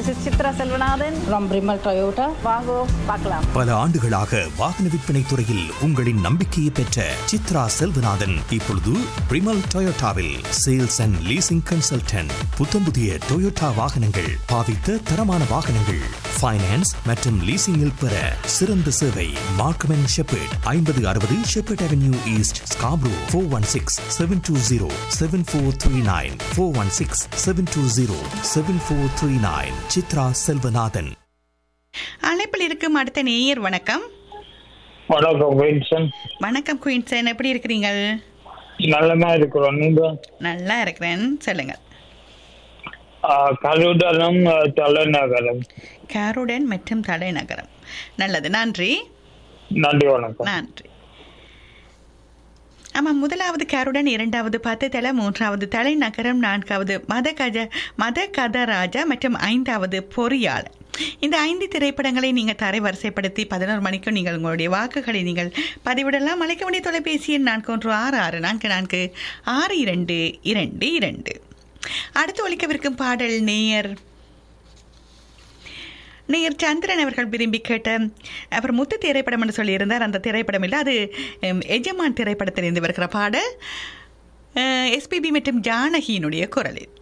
This is Chitra Selvanathan from Brimal Toyota. வாங்கோ பார்க்கலாம் பல ஆண்டுகளாக வாகன விற்பனை துறையில் உங்களின் நம்பிக்கையை பெற்ற சித்ரா செல்வநாதன் இப்பொழுது பிரிமல் டொயோட்டாவில் சேல்ஸ் அண்ட் லீசிங் கன்சல்டன்ட் புத்தம்புதிய டொயோட்டா வாகனங்கள் பாவித்த தரமான வாகனங்கள் ஃபைனான்ஸ் மற்றும் லீசிங்கில் பெற சிறந்த சேவை மார்க்கம் அண்ட் ஷெப்பர்ட் ஐம்பது அறுபது Sheppard avenue east Scarborough four one six seven two zero seven four three nine four one six seven two zero seven four three nine Chitra Selvanathan அழைப்பில் இருக்கும் அடுத்த நேயர் வணக்கம் வணக்கம் வின்சன் வணக்கம் குயின்சன் எப்படி இருக்கிறீங்க நல்லமா இருக்கிறோம் நீங்க நல்லா இருக்கிறேன் சொல்லுங்க ஆஹ், கருடலும் ஆஹ், தலைநகரம் கேருடன் மற்றும் தலைநகரம் நல்லது நன்றி நன்றி வணக்கம் நன்றி ஆமாம் முதலாவது கேருடன் இரண்டாவது பத்து தலை மூன்றாவது தலைநகரம் நான்காவது மத கஜ மத கதராஜா மற்றும் ஐந்தாவது பொறியாளர் இந்த ஐந்து திரைப்படங்களை நீங்கள் தரை வரிசைப்படுத்தி பதினோரு மணிக்கும் நீங்கள் உங்களுடைய வாக்குகளை நீங்கள் பதிவிடலாம் அழைக்க வேண்டிய தொலைபேசி எண் நான்கு ஒன்று ஆறு ஆறு நான்கு நான்கு ஆறு இரண்டு இரண்டு இரண்டு அடுத்து ஒழிக்கவிருக்கும் பாடல் நேயர் நேயர் சந்திரன் அவர்கள் விரும்பி கேட்ட அவர் முத்து திரைப்படம் என்று சொல்லியிருந்தார் அந்த திரைப்படம் இல்லை அது எம், எஜமான் திரைப்படத்திலிருந்து வருகிற பாடல் எஸ்பிபி மற்றும் ஜானகியினுடைய குரலில்